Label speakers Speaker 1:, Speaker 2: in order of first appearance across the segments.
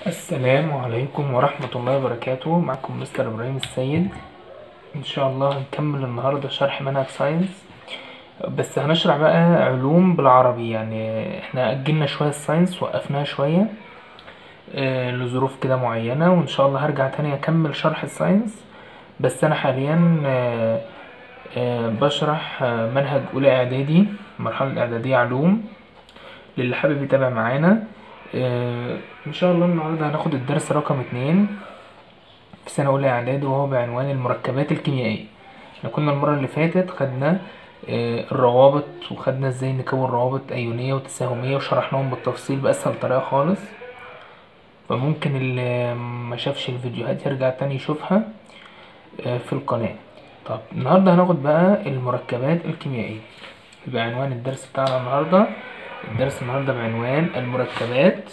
Speaker 1: السلام عليكم ورحمة الله وبركاته معكم مستر إبراهيم السيد إن شاء الله هنكمل النهاردة شرح منهج ساينس بس هنشرح بقى علوم بالعربي يعني احنا أجلنا شوية الساينس وقفناها شوية آه، لظروف كده معينة وإن شاء الله هرجع تاني أكمل شرح الساينس بس أنا حاليا آه، آه، بشرح آه، منهج أولى إعدادي المرحلة الإعدادية علوم للي حابب يتابع معانا آه، ان شاء الله النهارده هناخد الدرس رقم اتنين في سنة أولى إعدادي وهو بعنوان المركبات الكيميائية احنا كنا المرة اللي فاتت خدنا آه، الروابط وخدنا ازاي نكون روابط أيونية وتساهمية وشرحناهم بالتفصيل بأسهل طريقة خالص فممكن اللي ما شافش الفيديوهات يرجع تاني يشوفها آه، في القناة طب النهاردة هناخد بقى المركبات الكيميائية بعنوان الدرس بتاعنا النهاردة الدرس النهاردة بعنوان المركبات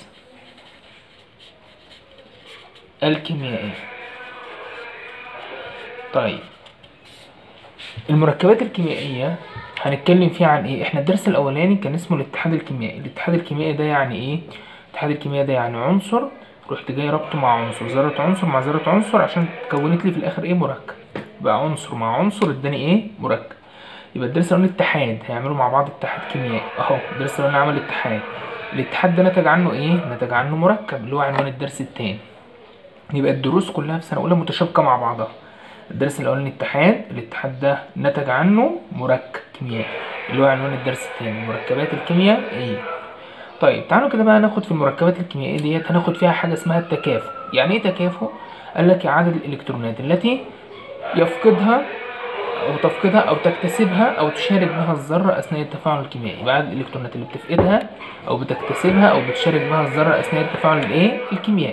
Speaker 1: الكيميائية طيب المركبات الكيميائية هنتكلم فيها عن ايه احنا الدرس الاولاني كان اسمه الاتحاد الكيميائي الاتحاد الكيميائي ده يعني ايه الاتحاد الكيميائي ده يعني عنصر رحت جاي ربطه مع عنصر ذرة عنصر مع ذرة عنصر عشان كونت لي في الاخر ايه مركب بقى عنصر مع عنصر اداني ايه مركب يبقى الدرس الاولاني اتحاد هيعملوا مع بعض اتحاد كيميائي اهو الدرس الاولاني عمل اتحاد الاتحاد ده نتج عنه ايه نتج عنه مركب اللي هو عنوان الدرس التاني يبقى الدروس كلها في سنة أولى متشابكة مع بعضها الدرس الأولاني اتحاد الاتحاد ده نتج عنه مركب كيميائي اللي هو عنوان الدرس التاني المركبات الكيميائية طيب تعالوا كده بقى ناخد في المركبات الكيميائية ديت هناخد فيها حاجة اسمها التكافؤ يعني ايه تكافؤ؟ قال لك عدد الإلكترونات التي يفقدها أو تفقدها أو تكتسبها أو تشارك بها الذرة أثناء التفاعل الكيميائي يبقى عدد الإلكترونات اللي بتفقدها أو بتكتسبها أو بتشارك بها الذرة أثناء التفاعل الإيه؟ الكيميائي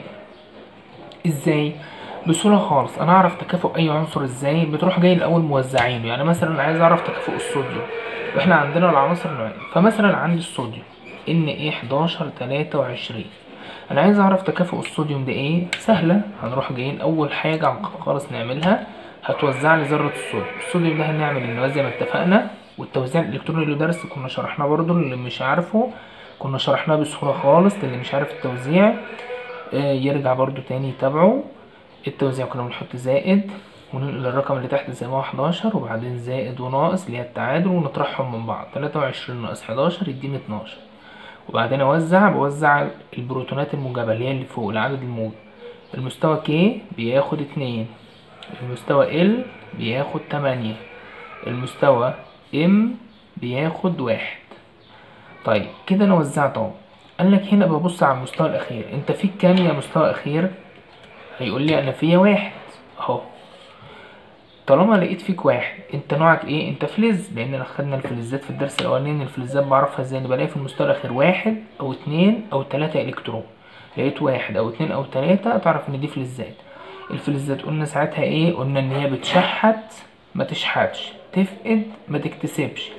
Speaker 1: ازاي بسهوله خالص انا اعرف تكافؤ اي عنصر ازاي بتروح جاي الاول موزعينه يعني مثلا عايز اعرف تكافؤ الصوديوم واحنا عندنا العناصر نوعين فمثلا عندي الصوديوم ان ايه 11 23 انا عايز اعرف تكافؤ الصوديوم ده ايه سهله هنروح جايين اول حاجه خالص نعملها هتوزع لي ذره الصوديوم الصوديوم ده هنعمل النواه زي ما اتفقنا والتوزيع الالكتروني اللي درس كنا شرحناه برضو اللي مش عارفه كنا شرحناه بسهوله خالص اللي مش عارف التوزيع آه، يرجع برضو تاني يتابعه التوزيع كنا بنحط زائد وننقل الرقم اللي تحت زي ما هو 11 وبعدين زائد وناقص اللي هي التعادل ونطرحهم من بعض 23 ناقص 11 يديني 12 وبعدين اوزع بوزع البروتونات الموجبة اللي هي اللي فوق العدد الموجب المستوى K بياخد اتنين المستوى L بياخد تمانية المستوى M بياخد واحد طيب كده انا وزعت اهو قال لك هنا ببص على المستوى الاخير انت فيك كام يا مستوى اخير هيقول لي انا فيا واحد اهو طالما لقيت فيك واحد انت نوعك ايه انت فلز لان خدنا الفلزات في الدرس الاولاني ان الفلزات بعرفها ازاي ان بلاقي في المستوى الاخير واحد او اتنين او تلاتة الكترون لقيت واحد او اتنين او تلاتة تعرف ان دي فلزات الفلزات قلنا ساعتها ايه قلنا ان هي بتشحت ما تشحتش تفقد ما تكتسبش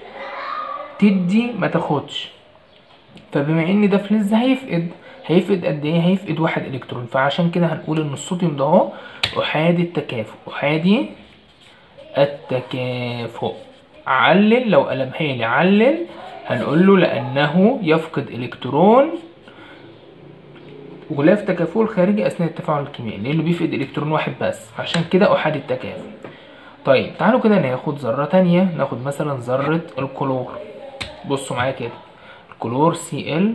Speaker 1: تدي ما تاخدش فبما ان ده فلز هيفقد هيفقد قد ايه هيفقد واحد الكترون فعشان كده هنقول ان الصوديوم ده اهو احادي التكافؤ احادي التكافؤ علل لو قلبها لي علل هنقول له لانه يفقد الكترون غلاف تكافؤه الخارجي اثناء التفاعل الكيميائي لانه بيفقد الكترون واحد بس عشان كده احادي التكافؤ طيب تعالوا كده ناخد ذره تانية ناخد مثلا ذره الكلور بصوا معايا كده كلور سي ال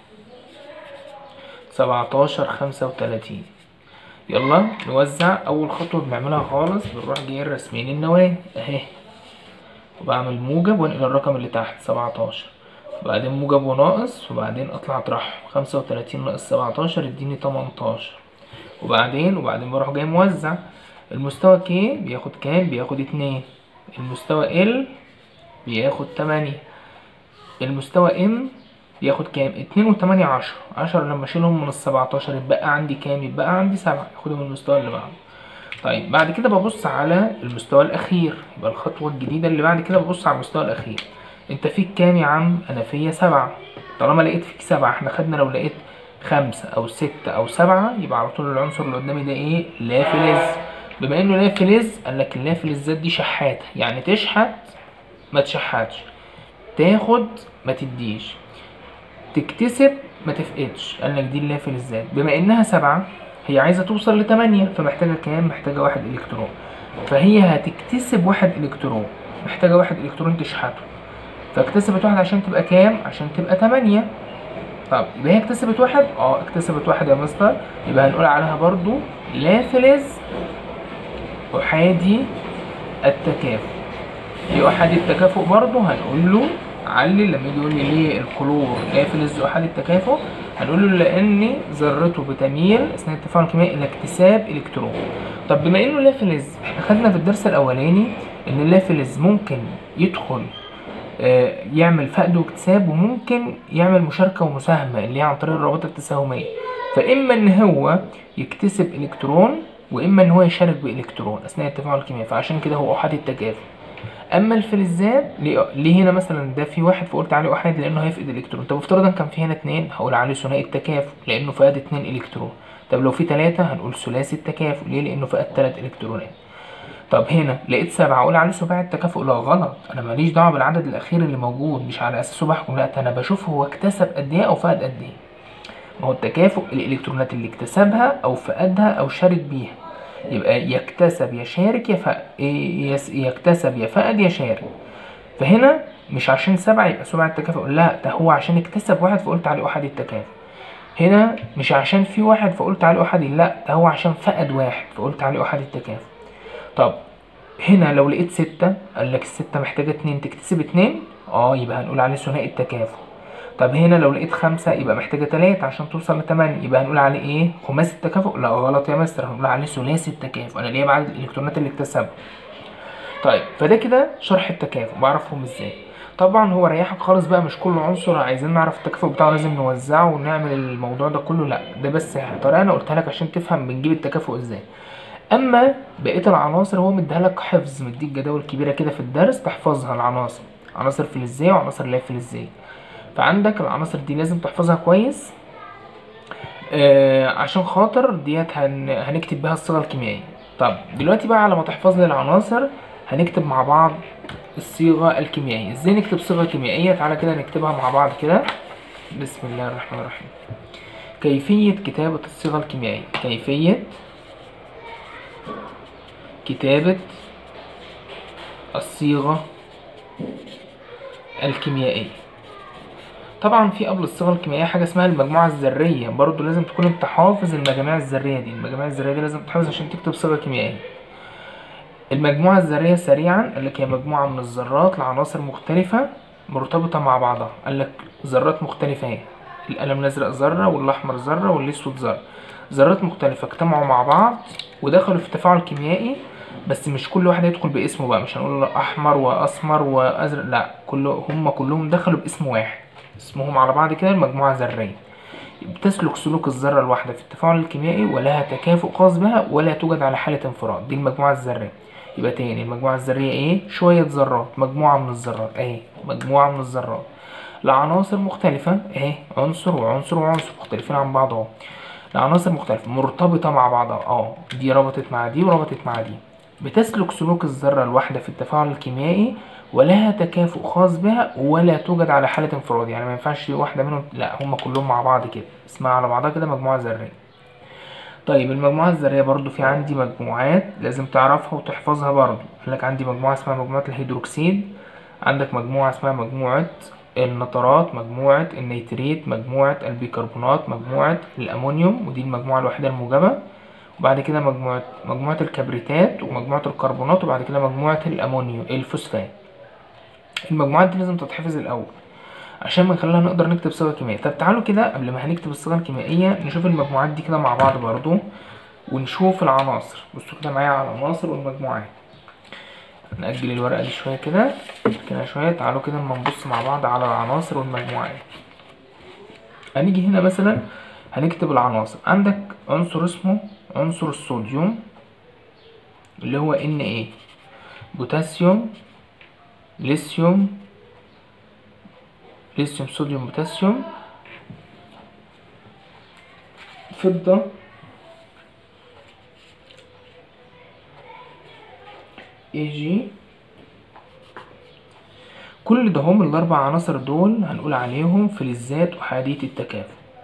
Speaker 1: سبعتاشر خمسة وتلاتين يلا نوزع أول خطوة بنعملها خالص بنروح جايين راسمين النواة أهي وبعمل موجب وانقل الرقم اللي تحت سبعتاشر وبعدين موجب وناقص وبعدين أطلع أطرحهم خمسة وتلاتين ناقص سبعتاشر يديني تمنتاشر وبعدين وبعدين بروح جاي موزع المستوى كي بياخد كام بياخد اتنين المستوى ال بياخد تمانية المستوى ام بياخد كام اتنين وتمانية عشرة عشرة لما اشيلهم من السبعتاشر يبقى عندي كام يبقى عندي سبعة ياخدهم من المستوى اللي بعده طيب بعد كده ببص على المستوى الاخير يبقى الخطوة الجديدة اللي بعد كده ببص على المستوى الاخير انت فيك كام يا عم انا فيا سبعة طالما لقيت فيك سبعة احنا خدنا لو لقيت خمسة او ستة او سبعة يبقى على طول العنصر اللي قدامي ده ايه لا فلز بما انه لا فلز قال لك اللا فلزات دي شحاتة يعني تشحت ما تشحتش تاخد ما تديش تكتسب ما تفقدش قال لك دي اللي هي فلزات بما انها سبعة هي عايزة توصل لتمانية فمحتاجة كام محتاجة واحد الكترون فهي هتكتسب واحد الكترون محتاجة واحد الكترون تشحته فاكتسبت واحد عشان تبقى كام عشان تبقى تمانية طب يبقى هي اكتسبت واحد اه اكتسبت واحد يا مستر يبقى هنقول عليها برضو لا فلز احادي التكافؤ في احادي التكافؤ برضو هنقول له علل لما يجي يقول لي ليه الكلور لا فلز احادي التكافؤ هنقول له لان ذرته بتميل اثناء التفاعل الكيميائي الى اكتساب الكترون طب بما انه لا فلز احنا خدنا في الدرس الاولاني ان اللا فلز ممكن يدخل آه، يعمل فقد واكتساب وممكن يعمل مشاركة ومساهمة اللي هي عن طريق الروابط التساهمية فإما إن هو يكتسب إلكترون وإما إن هو يشارك بإلكترون أثناء التفاعل الكيميائي فعشان كده هو أحادي التكافؤ أما الفلزات ليه ليه هنا مثلا ده في واحد فقلت عليه أحادي لأنه هيفقد إلكترون طب افترضا كان في هنا اتنين هقول عليه ثنائي التكافؤ لأنه فقد اتنين إلكترون طب لو في تلاتة هنقول ثلاثي التكافؤ ليه لأنه فقد تلات إلكترونات طب هنا لقيت سبعة أقول عليه سباعي التكافؤ لا غلط أنا ماليش دعوة بالعدد الأخير اللي موجود مش على أساسه بحكم لا ده أنا بشوف هو اكتسب قد إيه أو فقد قد إيه ما هو التكافؤ الإلكترونات اللي اكتسبها أو فقدها أو شارك بيها يبقى يكتسب يشارك يفقد يكتسب يفقد يشارك فهنا مش عشان سبعة يبقى سبعة التكافؤ لا ده هو عشان اكتسب واحد فقلت عليه أحد التكافؤ هنا مش عشان في واحد فقلت عليه أحد لا ده هو عشان فقد واحد فقلت عليه أحد التكافؤ طب هنا لو لقيت ستة قال لك الستة محتاجة اتنين تكتسب اتنين اه يبقى هنقول عليه ثنائي التكافؤ طب هنا لو لقيت خمسة يبقى محتاجة تلاتة عشان توصل لتمانية يبقى هنقول عليه ايه خماسي التكافؤ لا غلط يا مستر هنقول عليه ثلاثي التكافؤ انا ليه بعد الالكترونات اللي اكتسبها طيب فده كده شرح التكافؤ بعرفهم ازاي طبعا هو ريحك خالص بقى مش كل عنصر عايزين نعرف التكافؤ بتاعه لازم نوزعه ونعمل الموضوع ده كله لا ده بس طريقه انا قلتها لك عشان تفهم بنجيب التكافؤ ازاي اما بقيه العناصر هو مديها لك حفظ مديك جداول كبيره كده في الدرس تحفظها العناصر عناصر فلزيه وعناصر لا فلزيه فعندك العناصر دي لازم تحفظها كويس آه عشان خاطر ديت هن... هنكتب بيها الصيغه الكيميائيه طب دلوقتي بقى على ما تحفظ لي العناصر هنكتب مع بعض الصيغه الكيميائيه ازاي نكتب صيغه كيميائيه تعالى كده نكتبها مع بعض كده بسم الله الرحمن الرحيم كيفيه كتابه الصيغه الكيميائيه كيفيه كتابة الصيغة الكيميائية طبعا في قبل الصيغة الكيميائية حاجة اسمها المجموعة الذرية برضو لازم تكون انت حافظ المجاميع الذرية دي المجاميع الذرية دي لازم تحفظ عشان تكتب صيغة كيميائية المجموعة الذرية سريعا قال لك هي مجموعة من الذرات لعناصر مختلفة مرتبطة مع بعضها قال لك ذرات مختلفة اهي القلم الأزرق ذرة والأحمر ذرة والأسود ذرة ذرات مختلفة اجتمعوا مع بعض ودخلوا في تفاعل كيميائي بس مش كل واحد يدخل باسمه بقى مش هنقول احمر واسمر وازرق لا كله هم كلهم دخلوا باسم واحد اسمهم على بعض كده المجموعة ذرية بتسلك سلوك الذرة الواحدة في التفاعل الكيميائي ولها تكافؤ خاص بها ولا توجد على حالة انفراد دي المجموعة الذرية يبقى تاني المجموعة الذرية ايه شوية ذرات مجموعة من الذرات اهي مجموعة من الذرات لعناصر مختلفة اهي عنصر وعنصر وعنصر مختلفين عن بعض اهو لعناصر مختلفة مرتبطة مع بعضها اه دي ربطت مع دي وربطت مع دي بتسلك سلوك الذرة الواحدة في التفاعل الكيميائي ولها تكافؤ خاص بها ولا توجد على حالة انفراد يعني ما ينفعش واحدة منهم لا هما كلهم مع بعض كده اسمها على بعضها كده مجموعة ذرية طيب المجموعة الذرية برضو في عندي مجموعات لازم تعرفها وتحفظها برضو قال لك عندي مجموعة اسمها مجموعة الهيدروكسيد عندك مجموعة اسمها مجموعة النترات مجموعة النيتريت مجموعة البيكربونات مجموعة الأمونيوم ودي المجموعة الوحيدة الموجبة وبعد كده مجموعة مجموعة الكبريتات ومجموعة الكربونات وبعد كده مجموعة الأمونيوم الفوسفات المجموعات دي لازم تتحفظ الأول عشان من خلالها نقدر نكتب صيغة كيميائية طب تعالوا كده قبل ما هنكتب الصيغة الكيميائية نشوف المجموعات دي كده مع بعض برضو ونشوف العناصر بصوا كده معايا على العناصر والمجموعات نأجل الورقة دي شوية كده كده شوية تعالوا كده اما نبص مع بعض على العناصر والمجموعات هنيجي هنا مثلا هنكتب العناصر عندك عنصر اسمه عنصر الصوديوم اللي هو ان ايه بوتاسيوم ليثيوم ليثيوم صوديوم بوتاسيوم فضة اي جي كل ده هم الاربع عناصر دول هنقول عليهم فلزات احادية التكافؤ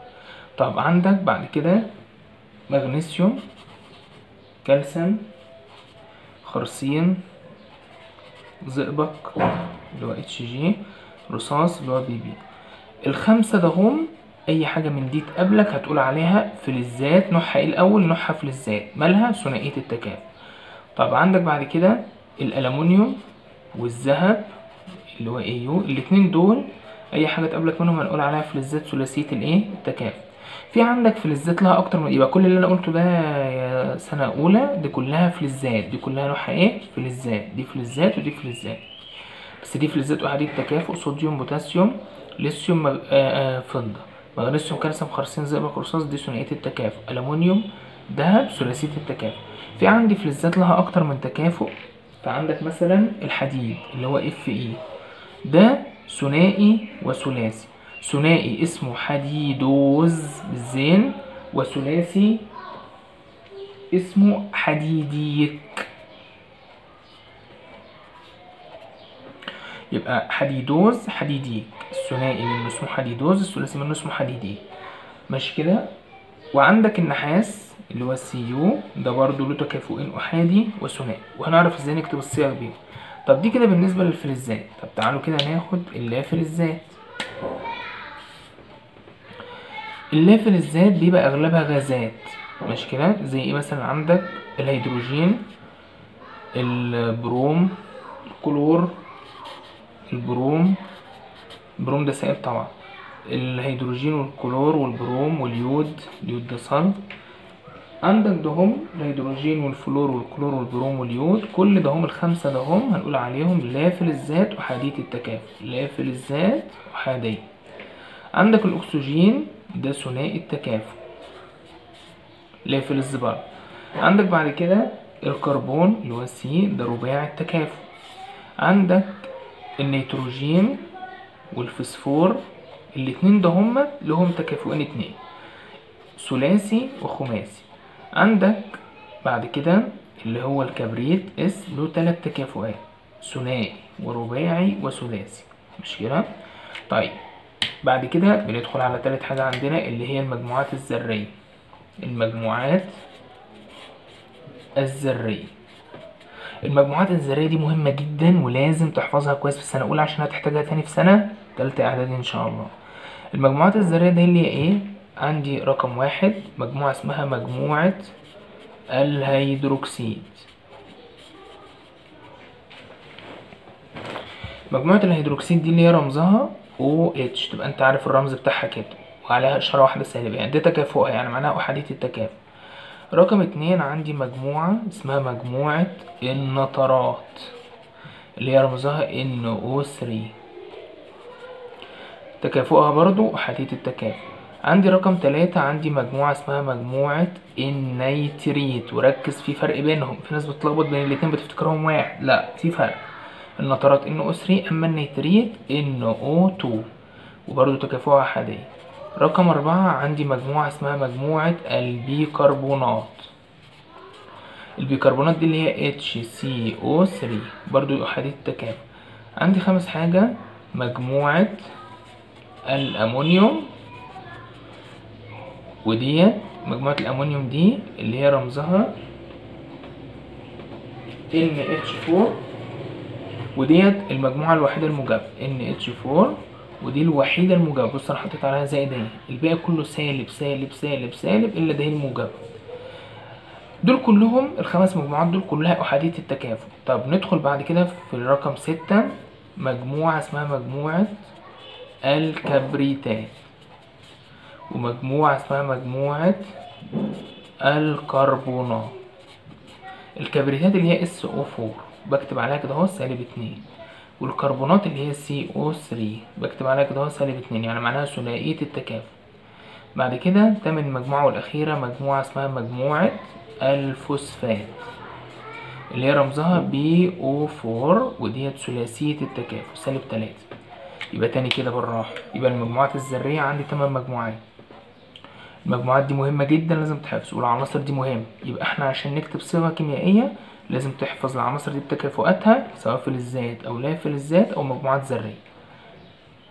Speaker 1: طب عندك بعد كده مغنيسيوم كالسيوم خرسين زئبق اللي هو اتش جي رصاص اللي هو بي بي الخمسة ده هم أي حاجة من دي تقابلك هتقول عليها فلزات نوعها ايه الأول نوعها فلزات مالها ثنائية التكافؤ طب عندك بعد كده الألمونيوم والذهب اللي هو اي يو الاتنين دول أي حاجة تقابلك منهم هنقول عليها فلزات ثلاثية الايه التكافؤ في عندك فلزات لها أكتر من يبقى كل اللي أنا قلته ده يا سنة أولى دي كلها فلزات دي كلها نوعها ايه فلزات دي فلزات ودي فلزات بس دي فلزات أحادية التكافؤ صوديوم بوتاسيوم ليثيوم مغ- آه، آه، فضة مغنيسيوم كالسيوم خرسين زئبق رصاص دي ثنائية التكافؤ ألمونيوم ذهب ثلاثية التكافؤ في عندي فلزات لها أكتر من تكافؤ فعندك مثلا الحديد اللي هو اف اي ده ثنائي وثلاثي ثنائي اسمه حديدوز بالزين وثلاثي اسمه حديديك يبقى حديدوز حديديك الثنائي منه اسمه حديدوز الثلاثي منه اسمه حديديك ماشي كده وعندك النحاس اللي هو السي يو ده برضه له تكافؤين احادي وثنائي وهنعرف ازاي نكتب الصيغ بيهم طب دي كده بالنسبه للفلزات طب تعالوا كده ناخد اللافلزات اللافلزات بيبقى اغلبها غازات ماشي كده زي ايه مثلا عندك الهيدروجين البروم الكلور البروم البروم ده سائل طبعا الهيدروجين والكلور والبروم واليود اليود ده صلب عندك ده هم الهيدروجين والفلور والكلور والبروم واليود كل ده هم الخمسة ده هم هنقول عليهم لا فلزات أحادية التكافؤ لا فلزات أحادية عندك الأكسجين ده ثنائي التكافؤ لا فلز برضه عندك بعد كده الكربون اللي هو سي ده رباعي التكافؤ عندك النيتروجين والفسفور الاتنين ده هما لهم تكافؤين اتنين ثلاثي وخماسي عندك بعد كده اللي هو الكبريت اس له تلات تكافؤات ثنائي ورباعي وثلاثي مش كده طيب بعد كده بندخل على تالت حاجة عندنا اللي هي المجموعات الذرية المجموعات الذرية المجموعات الذرية دي مهمة جدا ولازم تحفظها كويس في السنة الأولى عشان هتحتاجها تاني في سنة تالتة إعدادي إن شاء الله المجموعات الذرية دي اللي هي إيه؟ عندي رقم واحد مجموعة اسمها مجموعة الهيدروكسيد مجموعة الهيدروكسيد دي اللي هي رمزها OH تبقى انت عارف الرمز بتاعها كده وعليها إشارة واحدة سالبة يعني ده تكافؤها يعني معناها أحادية التكافؤ رقم اتنين عندي مجموعة اسمها مجموعة النترات اللي هي رمزها NO3 تكافؤها برضو أحادية التكافؤ عندي رقم تلاتة عندي مجموعة اسمها مجموعة النيتريت وركز في فرق بينهم في ناس بتلخبط بين الاتنين بتفتكرهم واحد لا في فرق النترات NO3 أما النيتريت NO2 وبرضو تكافؤها أحادية رقم أربعة عندي مجموعة اسمها مجموعة البيكربونات البيكربونات دي اللي هي HCO3 برضو أحادية التكافؤ عندي خامس حاجة مجموعة الأمونيوم وديت مجموعة الأمونيوم دي اللي هي رمزها NH4 وديت المجموعة الوحيدة الموجبة NH4 ودي الوحيدة الموجبة بص أنا حطيت عليها زائدية الباقي كله سالب سالب سالب سالب إلا ده هي الموجبة دول كلهم الخمس مجموعات دول كلها أحادية التكافؤ طب ندخل بعد كده في الرقم ستة مجموعة اسمها مجموعة الكبريتات ومجموعة اسمها مجموعة الكربونات الكبريتات اللي هي SO4 بكتب عليها كده اهو سالب اتنين والكربونات اللي هي CO3 بكتب عليها كده اهو سالب اتنين يعني معناها ثنائية التكافؤ بعد كده تمن مجموعة والأخيرة مجموعة اسمها مجموعة الفوسفات اللي هي رمزها BO4 وديت ثلاثية التكافؤ سالب تلاتة يبقى تاني كده بالراحة يبقى المجموعات الذرية عندي تمن مجموعات المجموعات دي مهمة جدا لازم تحفظ والعناصر دي مهمة يبقى احنا عشان نكتب صيغة كيميائية لازم تحفظ العناصر دي بتكافؤاتها سواء فلزات أو لا فلزات أو مجموعات ذرية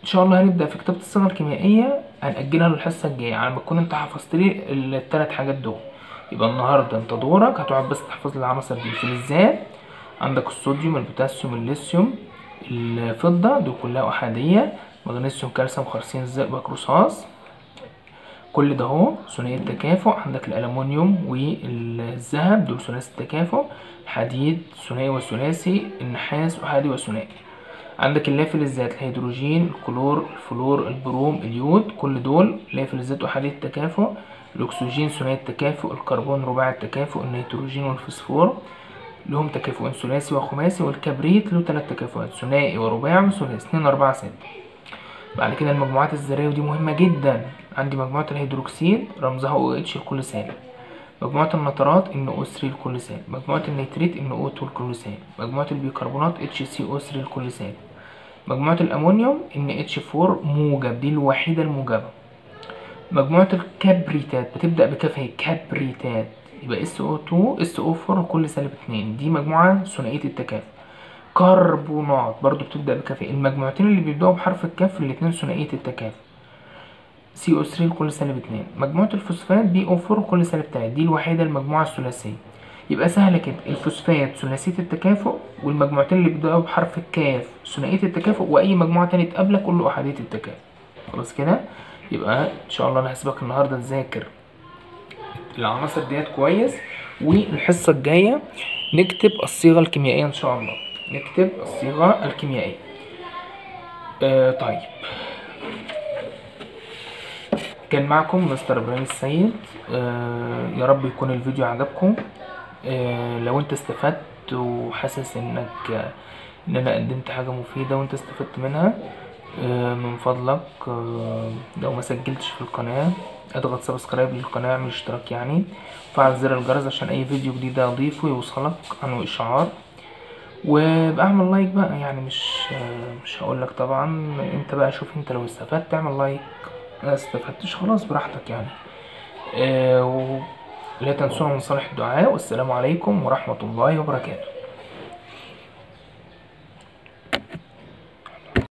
Speaker 1: ان شاء الله هنبدا في كتابه الصيغه الكيميائيه هنأجلها للحصه الجايه على ما تكون انت حفظت لي الثلاث حاجات دول يبقى النهارده انت دورك هتقعد بس تحفظ لي العناصر دي الفلزات عندك الصوديوم البوتاسيوم الليثيوم الفضه دول كلها احاديه مغنيسيوم كالسيوم خرسين زئبق رصاص كل ده اهو ثنائي التكافؤ عندك الالومنيوم والذهب دول ثلاثي التكافؤ الحديد ثنائي وثلاثي النحاس احادي وثنائي عندك اللافلزات الهيدروجين الكلور الفلور البروم اليود كل دول لافلزات احادي التكافؤ الاكسجين ثنائي التكافؤ الكربون رباعي التكافؤ النيتروجين والفوسفور لهم تكافؤ ثلاثي وخماسي والكبريت له ثلاث تكافؤات ثنائي ورباعي وثلاثي اتنين أربعة ستة بعد كده المجموعات الذرية ودي مهمة جدا عندي مجموعة الهيدروكسيد رمزها او اتش لكل سالب مجموعة النترات ان او 3 لكل سالب مجموعة النيتريت ان او 2 لكل سالب مجموعة البيكربونات اتش سي او 3 لكل سالب مجموعة الامونيوم ان اتش 4 موجب دي الوحيدة الموجبة مجموعة الكبريتات بتبدأ بكاف هي كبريتات يبقى اس او 2 اس او 4 لكل سالب 2 دي مجموعة ثنائية التكافؤ كربونات برضو بتبدأ بكاف المجموعتين اللي بيبدأوا بحرف الكاف الاتنين ثنائية التكافؤ سي او 3 لكل سالب 2 مجموعة الفوسفات بي او 4 لكل سالب 3 دي الوحيدة المجموعة الثلاثية يبقى سهلة كده الفوسفات ثلاثية التكافؤ والمجموعتين اللي بيبدأوا بحرف الكاف ثنائية التكافؤ وأي مجموعة تانية تقابلك كل أحادية التكافؤ خلاص كده يبقى إن شاء الله أنا هسيبك النهاردة تذاكر العناصر ديت كويس والحصة الجاية نكتب الصيغة الكيميائية إن شاء الله نكتب الصيغة الكيميائية آه طيب كان معكم مستر ابراهيم السيد آه يا رب يكون الفيديو عجبكم آه لو انت استفدت وحاسس انك آه ان انا قدمت حاجة مفيدة وانت استفدت منها آه من فضلك آه لو ما سجلتش في القناة اضغط سبسكرايب للقناة اعمل اشتراك يعني فعل زر الجرس عشان اي فيديو جديد اضيفه يوصلك عنه اشعار وبقى اعمل لايك بقى يعني مش مش هقول لك طبعا انت بقى شوف انت لو استفدت اعمل لايك ما استفدتش خلاص براحتك يعني آه ولا تنسونا من صالح الدعاء والسلام عليكم ورحمة الله وبركاته